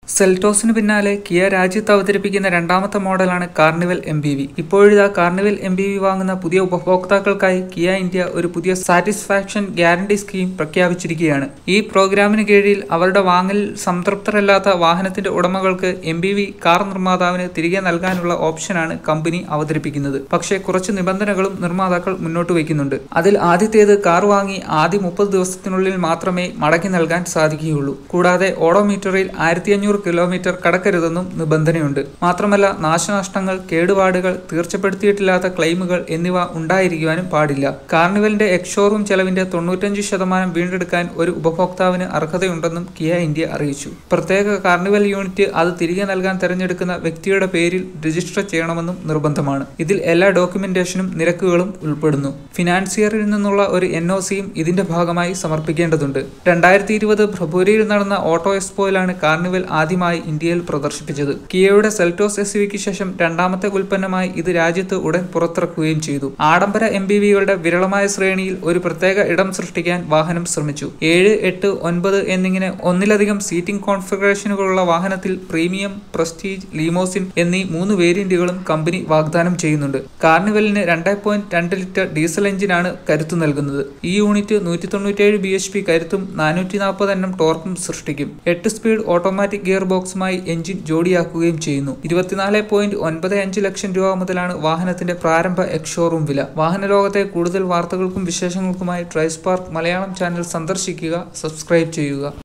സെൽറ്റോസിന് പിന്നാലെ കിയ രാജ്യത്ത് അവതരിപ്പിക്കുന്ന രണ്ടാമത്തെ മോഡലാണ് കാർണിവൽ എം ബി വി ഇപ്പോഴിതാ കാർണിവൽ എം ബി വി വാങ്ങുന്ന പുതിയ ഉപഭോക്താക്കൾക്കായി കിയ ഇന്ത്യ ഒരു പുതിയ സാറ്റിസ്ഫാക്ഷൻ ഗ്യാരണ്ടി സ്കീം പ്രഖ്യാപിച്ചിരിക്കുകയാണ് ഈ പ്രോഗ്രാമിന് കീഴിൽ അവരുടെ വാങ്ങൽ സംതൃപ്തരല്ലാത്ത വാഹനത്തിന്റെ ഉടമകൾക്ക് എം ബി വി കാർ നിർമ്മാതാവിന് തിരികെ നൽകാനുള്ള ഓപ്ഷനാണ് കമ്പനി അവതരിപ്പിക്കുന്നത് പക്ഷേ കുറച്ച് നിബന്ധനകളും നിർമ്മാതാക്കൾ മുന്നോട്ട് വയ്ക്കുന്നുണ്ട് അതിൽ ആദ്യത്തേത് കാർ വാങ്ങി ആദ്യ മുപ്പത് ദിവസത്തിനുള്ളിൽ മാത്രമേ മടക്കി നൽകാൻ സാധിക്കുകയുള്ളൂ കൂടാതെ ഓഡോമീറ്ററിൽ ആയിരത്തി അഞ്ഞൂറ് കിലോമീറ്റർ കടക്കരുതെന്നും നിബന്ധനയുണ്ട് മാത്രമല്ല നാശനഷ്ടങ്ങൾ കേടുപാടുകൾ തീർച്ചപ്പെടുത്തിയിട്ടില്ലാത്ത ക്ലെയിമുകൾ എന്നിവ ഉണ്ടായിരിക്കുവാനും പാടില്ല കാർണിവലിന്റെ എക്സ്ഷോറൂം ചെലവിന്റെ തൊണ്ണൂറ്റഞ്ച് ശതമാനം വീണ്ടെടുക്കാൻ ഒരു ഉപഭോക്താവിന് അർഹതയുണ്ടെന്നും കിയ ഇന്ത്യ അറിയിച്ചു പ്രത്യേക കാർണിവൽ യൂണിറ്റ് അത് തിരികെ നൽകാൻ തിരഞ്ഞെടുക്കുന്ന വ്യക്തിയുടെ പേരിൽ രജിസ്റ്റർ ചെയ്യണമെന്നും നിർബന്ധമാണ് ഇതിൽ എല്ലാ ഡോക്യുമെന്റേഷനും നിരക്കുകളും ഉൾപ്പെടുന്നു ഫിനാൻസിയറിൽ നിന്നുള്ള ഒരു എൻ ഒ സിയും ഇതിന്റെ ഭാഗമായി സമർപ്പിക്കേണ്ടതുണ്ട് രണ്ടായിരത്തി ഇരുപത് ഫെബ്രുവരിയിൽ നടന്ന ഓട്ടോ എക്സ്പോയിലാണ് കാർണിവൽ ആദ്യമായി ഇന്ത്യയിൽ പ്രദർശിപ്പിച്ചത് കിയയുടെ സെൽറ്റോസ് എസ് യുവിക്ക് ശേഷം രണ്ടാമത്തെ ഉൽപ്പന്നമായി ഇത് രാജ്യത്ത് ഉടൻ പുറത്തിറക്കുകയും ചെയ്തു ആഡംബര എം ബി വികളുടെ വിരളമായ ശ്രേണിയിൽ ഒരു പ്രത്യേക ഇടം സൃഷ്ടിക്കാൻ വാഹനം ശ്രമിച്ചു ഏഴ് എട്ട് ഒൻപത് എന്നിങ്ങനെ ഒന്നിലധികം സീറ്റിംഗ് കോൺഫിഗറേഷനുകളുള്ള വാഹനത്തിൽ പ്രീമിയം പ്രസ്റ്റീജ് ലീമോസിൻ എന്നീ മൂന്ന് വേരിയന്റുകളും കമ്പനി വാഗ്ദാനം ചെയ്യുന്നുണ്ട് കാർണിവലിന് രണ്ട് പോയിന്റ് രണ്ട് ലിറ്റർ ഡീസൽ എഞ്ചിനാണ് കരുത്തു നൽകുന്നത് ഈ യൂണിറ്റ് നൂറ്റി തൊണ്ണൂറ്റേഴ് ബി എച്ച് പി കരുത്തും നാനൂറ്റി നാൽപ്പത് എണ്ണം ടോർക്കും സൃഷ്ടിക്കും എട്ട് സ്പീഡ് ഓട്ടോമാറ്റിക് ഗിയർ ബോക്സുമായി എഞ്ചിൻ ജോഡിയാക്കുകയും ചെയ്യുന്നു ഇരുപത്തിനാല് പോയിന്റ് ഒൻപത് അഞ്ച് ലക്ഷം രൂപ മുതലാണ് വാഹനത്തിന്റെ പ്രാരംഭ എക്സ്ഷോറൂം വില വാഹന ലോകത്തെ കൂടുതൽ വാർത്തകൾക്കും വിശേഷങ്ങൾക്കുമായി ട്രൈസ്പാർക്ക് മലയാളം ചാനൽ സന്ദർശിക്കുക സബ്സ്ക്രൈബ് ചെയ്യുക